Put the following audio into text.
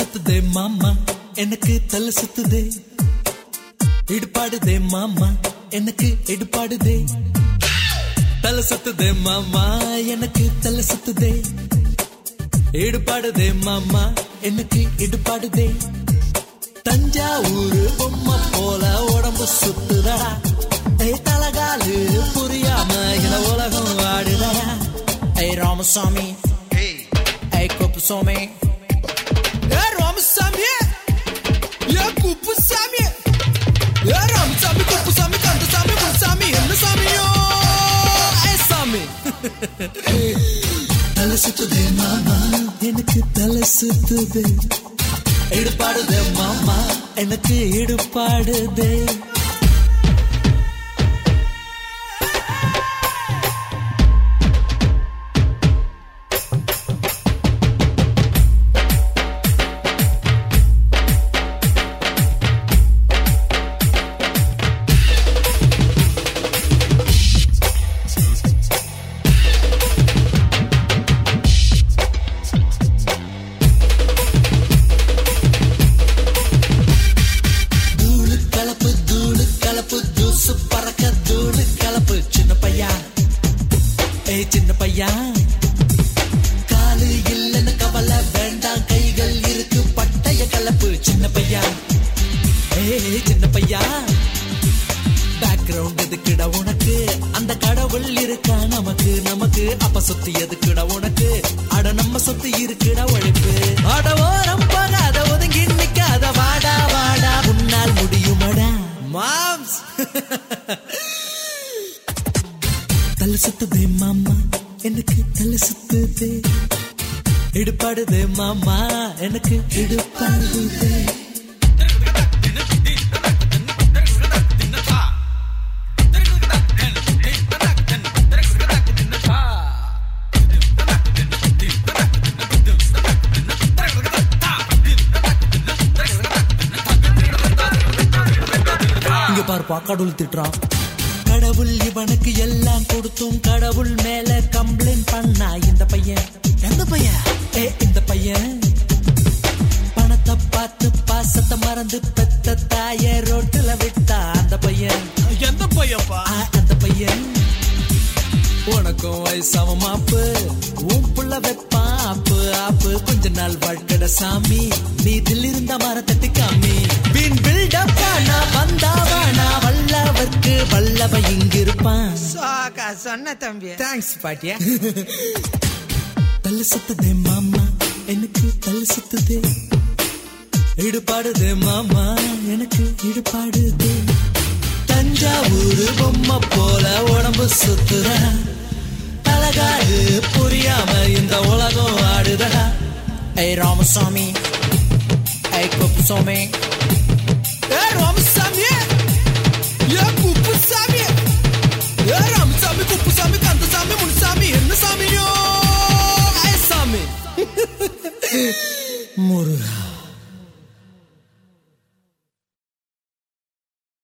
சுத்துதே மாமா எனக்கு தலை சுத்துதே இடுப்பாடுதே மாமா எனக்கு இடுப்பாடுதே தலை சுத்துதே மாமா எனக்கு தலை சுத்துதே இடுப்பாடுதே மாமா எனக்கு இடுப்பாடுதே தஞ்சாவூர் பொம்மை போல உடம்பு சுத்துதடா ஏய் தலகாலு புரியாம இந்த உலகம் வாடுதடா ஏய் ராமசாமி ஏய் குப்புசாமி ஏய் ராமசாமி ஏய் குப்புசாமி ஏய் ராமசாமி குப்புசாமி கந்தசாமி குப்புசாமி என்ன சாமியோ ஏய் சாமி தலை சுத்துதே மாமா எனக்கு தலை சுத்துதே இடுபாடுதே மாமா எனக்கு இடுபாடுதே தூளு கலப்பு தூளு கலப்பு தூசு பறக்க தூளு கலப்பு சின்ன பையா ஏய் சின்ன பையா காலு இல்லைன்னு கவலை வேண்டாம் கைகள் இருக்கு பட்டய கலப்பு சின்ன பையா ஏய் சின்ன பையா பேக்ரவுண்ட் எதுக்குடா உனக்கு அந்த கடவுள் இருக்கா நமக்கு நமக்கு அப்ப சொத்து எதுக்குடா உனக்கு அட நம்ம சொத்து இருக்குடா உழைப்பு அட ஓரம் போகாத ஒதுங்கி நிக்காத வாடா வாடா உன்னால் முடியுமடா மாம்ஸ் தலை சுத்துதே மாமா எனக்கு தலை சுத்துதே இடுப்பாடுதே மாமா எனக்கு இடுப்பாடுதே இங்க பாருப்பா கடவுள் திட்டுறான் கடவுள் இவனுக்கு எல்லாம் கொடுத்தும் கடவுள் மேல கம்ப்ளைண்ட் பண்ணா இந்த பையன் எந்த பையன் ஏ இந்த பையன் பணத்தை பார்த்து பாசத்தை மறந்து பெத்த தாய ரோட்டுல விட்டா அந்த பையன் எந்த பையன்ப்பா ஆ, அந்த பையன் உனக்கும் வயசாம மாப்பு உன் புள்ள வைப்பான் ஆப்பு ஆப்பு கொஞ்ச நாள் வாழ்க்கட சாமி நீ தில்லிருந்த மரத்தட்டு காமி வீண் பில்டப் ஆனா வந்தாவானா வல்லவர்க்கு வல்லவ இங்கிருப்பான் சாக்கா சொன்ன தம்பி தேங்க்ஸ் பாட்டியா தலை சுத்துதே மாமா எனக்கு தலை சுத்துதே இடுபாடுதே மாமா எனக்கு இடுபாடுதே தஞ்சாவூர் பொம்மை போல உடம்பு சுத்துதா அழகாடு புரியாம இந்த உலகம் ஆடுதடா ஏய் ராமசாமி ஏய் குப்புசாமி ஏய் ராமசாமி ஏய் குப்புசாமி ஏ ராமசாமி குப்புசாமி கந்தசாமி முனுசாமி என்ன சாமியோ ஐ சாமி முருகா